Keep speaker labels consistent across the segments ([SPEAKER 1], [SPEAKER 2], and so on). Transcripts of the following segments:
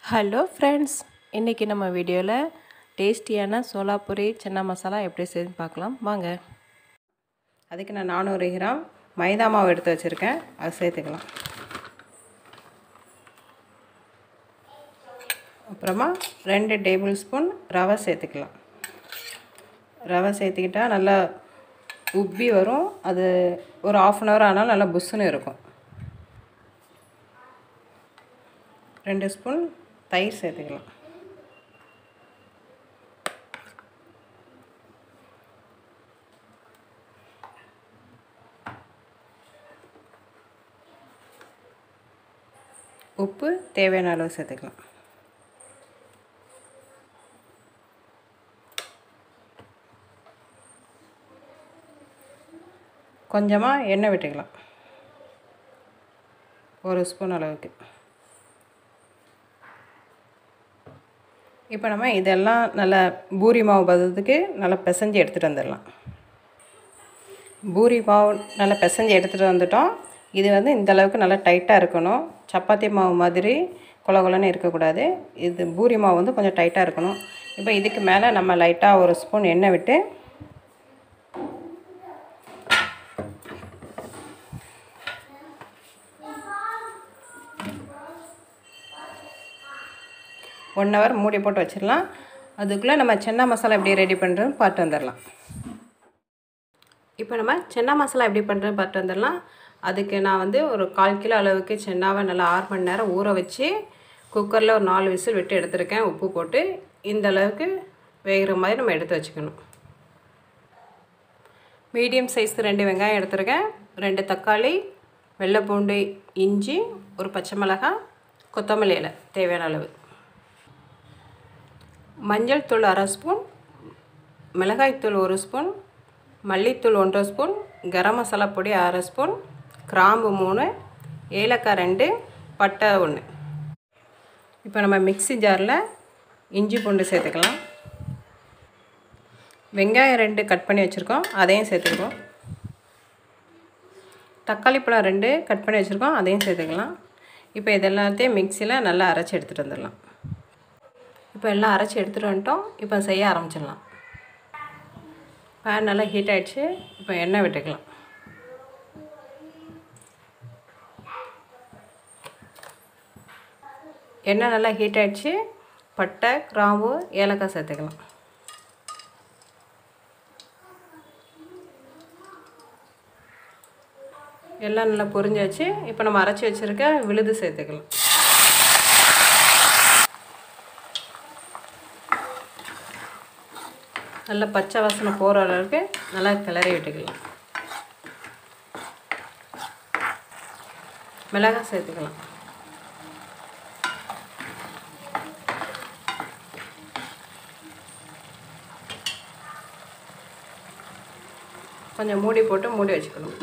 [SPEAKER 1] hello friends இன்றைக்கி நம்ம வீடியோவில் டேஸ்டியான சோலாபுரி சன்னா மசாலா எப்படி செய்யுதுன்னு பார்க்கலாம் வாங்க அதுக்கு நான் நானூறு கிராம் மைதா மாவு எடுத்து வச்சுருக்கேன் அதை சேர்த்துக்கலாம் அப்புறமா ரெண்டு டேபிள் ஸ்பூன் ரவை சேர்த்துக்கலாம் ரவை சேர்த்துக்கிட்டா நல்லா உப்பி வரும் அது ஒரு ஆஃப் அன் ஹவர் ஆனாலும் நல்லா புஷ்ஷுன்னு இருக்கும் ரெண்டு ஸ்பூன் தயிர் சேர்த்துக்கலாம் உப்பு தேவையான அளவு சேர்த்துக்கலாம் கொஞ்சமாக எண்ணெய் விட்டுக்கலாம் ஒரு ஸ்பூன் அளவுக்கு இப்போ நம்ம இதெல்லாம் நல்லா பூரி மாவு பதத்துக்கு நல்லா பிசைஞ்சு எடுத்துகிட்டு வந்துடலாம் பூரி மாவு நல்லா பிசைஞ்சு எடுத்துகிட்டு வந்துட்டோம் இது வந்து இந்த அளவுக்கு நல்லா டைட்டாக இருக்கணும் சப்பாத்தி மாவு மாதிரி கொல கொலன்னு இருக்கக்கூடாது இது பூரி மாவு வந்து கொஞ்சம் டைட்டாக இருக்கணும் இப்போ இதுக்கு மேலே நம்ம லைட்டாக ஒரு ஸ்பூன் எண்ணெய் விட்டு ஒன் ஹவர் மூடி போட்டு வச்சிடலாம் அதுக்குள்ளே நம்ம சென்னா மசாலா எப்படி ரெடி பண்ணுறதுன்னு பார்த்து வந்துடலாம் இப்போ நம்ம சென்னா மசாலா எப்படி பண்ணுறதுன்னு பார்த்து வந்துடலாம் அதுக்கு நான் வந்து ஒரு கால் கிலோ அளவுக்கு சென்னாவை நல்லா ஆறு மணி நேரம் ஊற வச்சு குக்கரில் ஒரு நாலு விசில் விட்டு எடுத்துருக்கேன் உப்பு போட்டு இந்த அளவுக்கு வேகிற மாதிரி நம்ம எடுத்து வச்சுக்கணும் மீடியம் சைஸ் ரெண்டு வெங்காயம் எடுத்துருக்கேன் ரெண்டு தக்காளி வெள்ளை பூண்டு இஞ்சி ஒரு பச்சை மிளகாய் கொத்தமல்லி இலை தேவையான அளவு மஞ்சள் தூள் அரை ஸ்பூன் மிளகாய்த்தூள் ஒரு ஸ்பூன் மல்லித்தூள் ஒன்றரை ஸ்பூன் கரம் மசாலா பொடி அரை ஸ்பூன் கிராம்பு மூணு ஏலக்காய் ரெண்டு பட்டை ஒன்று இப்போ நம்ம மிக்சி ஜாரில் இஞ்சி பூண்டு சேர்த்துக்கலாம் வெங்காயம் ரெண்டு கட் பண்ணி வச்சுருக்கோம் அதையும் சேர்த்துக்குவோம் தக்காளி பழம் ரெண்டு கட் பண்ணி வச்சுருக்கோம் அதையும் சேர்த்துக்கலாம் இப்போ இதெல்லாத்தையும் மிக்சியில் நல்லா அரைச்சி எடுத்துகிட்டு வந்துடலாம் இப்போ எல்லாம் அரைச்சி எடுத்துகிட்டு வந்துட்டோம் இப்போ செய்ய ஆரம்பிச்சிடலாம் பேன் நல்லா ஹீட் ஆகிடுச்சு இப்போ எண்ணெய் விட்டுக்கலாம் எண்ணெய் நல்லா ஹீட் ஆகிடுச்சு பட்டை கிராம்பு ஏலக்காய் சேர்த்துக்கலாம் எல்லாம் நல்லா பொரிஞ்சாச்சு இப்போ நம்ம அரைச்சி வச்சுருக்க விழுது சேர்த்துக்கலாம் நல்லா பச்சை வாசனை போகிற அளவுக்கு நல்லா கிளறி விட்டுக்கலாம் மிளகாய் சேர்த்துக்கலாம் கொஞ்சம் மூடி போட்டு மூடி வச்சுக்கணும்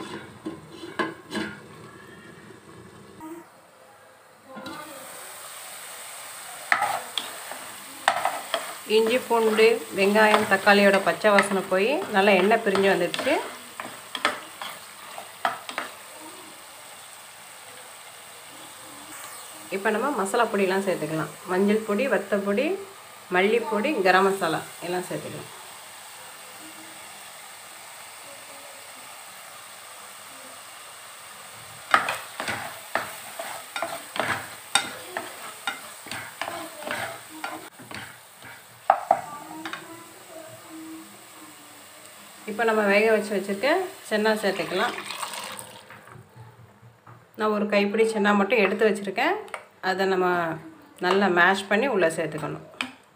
[SPEAKER 1] இஞ்சி பூண்டு வெங்காயம் தக்காளியோட பச்சை வாசனை போய் நல்லா எண்ணெய் பிரிஞ்சு வந்துடுச்சு இப்போ நம்ம மசாலா பொடியெலாம் சேர்த்துக்கலாம் மஞ்சள் பொடி வத்தப்பொடி மல்லிப்பொடி கரம் மசாலா எல்லாம் சேர்த்துக்கலாம் இப்போ நம்ம வேக வச்சு வச்சுருக்க சென்னா சேர்த்துக்கலாம் நான் ஒரு கைப்பிடி சென்னா மட்டும் எடுத்து வச்சுருக்கேன் அதை நம்ம நல்லா மேஷ் பண்ணி உள்ளே சேர்த்துக்கணும்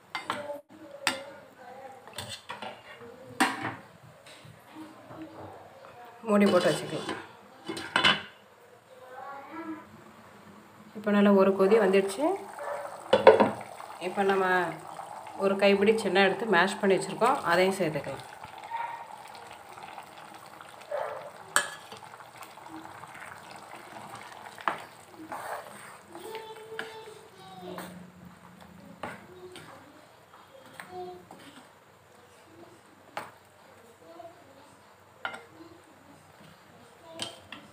[SPEAKER 1] மூடி போட்டு வச்சுக்கலாம் இப்போ நல்லா ஒரு கொதி வந்துடுச்சு இப்போ நம்ம ஒரு கைப்பிடி சென்னா எடுத்து மேஷ் பண்ணி வச்சுருக்கோம் அதையும் சேர்த்துக்கலாம்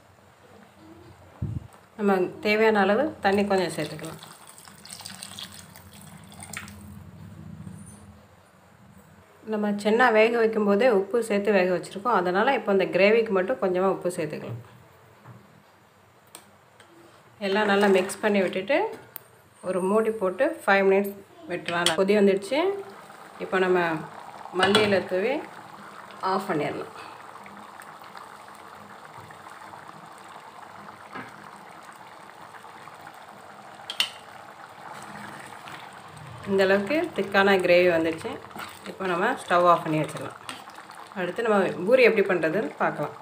[SPEAKER 1] நம்ம தேவையான அளவு தண்ணி கொஞ்சம் சேர்த்துக்கலாம் நம்ம சென்னா வேக வைக்கும்போதே உப்பு சேர்த்து வேக வச்சுருக்கோம் அதனால் இப்போ இந்த கிரேவிக்கு மட்டும் கொஞ்சமாக உப்பு சேர்த்துக்கலாம் எல்லாம் நல்லா மிக்ஸ் பண்ணி விட்டுட்டு ஒரு மூடி போட்டு ஃபைவ் மினிட்ஸ் விட்டுலாம் கொதி வந்துடுச்சு இப்போ நம்ம மல்லியில் தூவி ஆஃப் பண்ணிடலாம் இந்த அளவுக்கு திக்கான கிரேவி வந்துடுச்சு இப்போ நம்ம ஸ்டவ் ஆஃப் பண்ணி வச்சிடலாம் அடுத்து நம்ம பூரி எப்படி பண்ணுறதுன்னு பார்க்கலாம்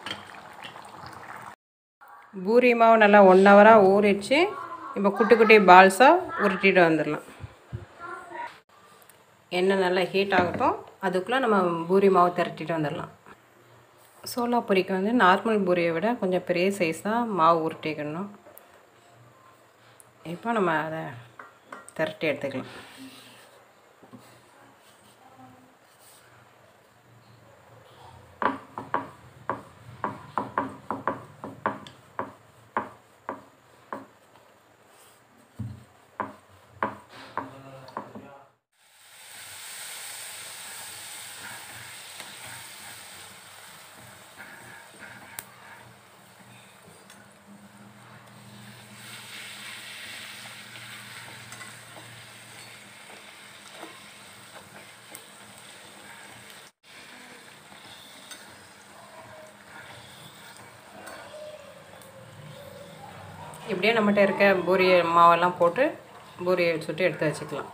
[SPEAKER 1] பூரி மாவு நல்லா ஒன் ஹவராக ஊறிச்சு இப்போ குட்டி குட்டி பால்ஸாக உருட்டிட்டு வந்துடலாம் எண்ணெய் நல்லா ஹீட் ஆகட்டும் அதுக்குள்ளே நம்ம பூரி மாவு திரட்டிட்டு வந்துடலாம் சோளா பூரிக்கு வந்து நார்மல் பூரியை விட கொஞ்சம் பெரிய சைஸாக மாவு உருட்டிக்கணும் இப்போ நம்ம அதை திரட்டி எடுத்துக்கலாம் இப்படியே நம்மகிட்ட இருக்க பூரி மாவெல்லாம் போட்டு பூரியை சுட்டு எடுத்து வச்சுக்கலாம்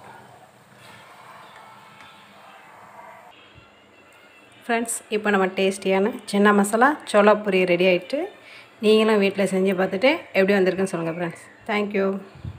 [SPEAKER 1] ஃப்ரெண்ட்ஸ் இப்போ நம்ம டேஸ்டியான சின்ன மசாலா சோளா பூரி ரெடி ஆகிட்டு நீங்களும் வீட்டில் செஞ்சு பார்த்துட்டு எப்படி வந்திருக்குன்னு சொல்லுங்கள் ஃப்ரெண்ட்ஸ் தேங்க்யூ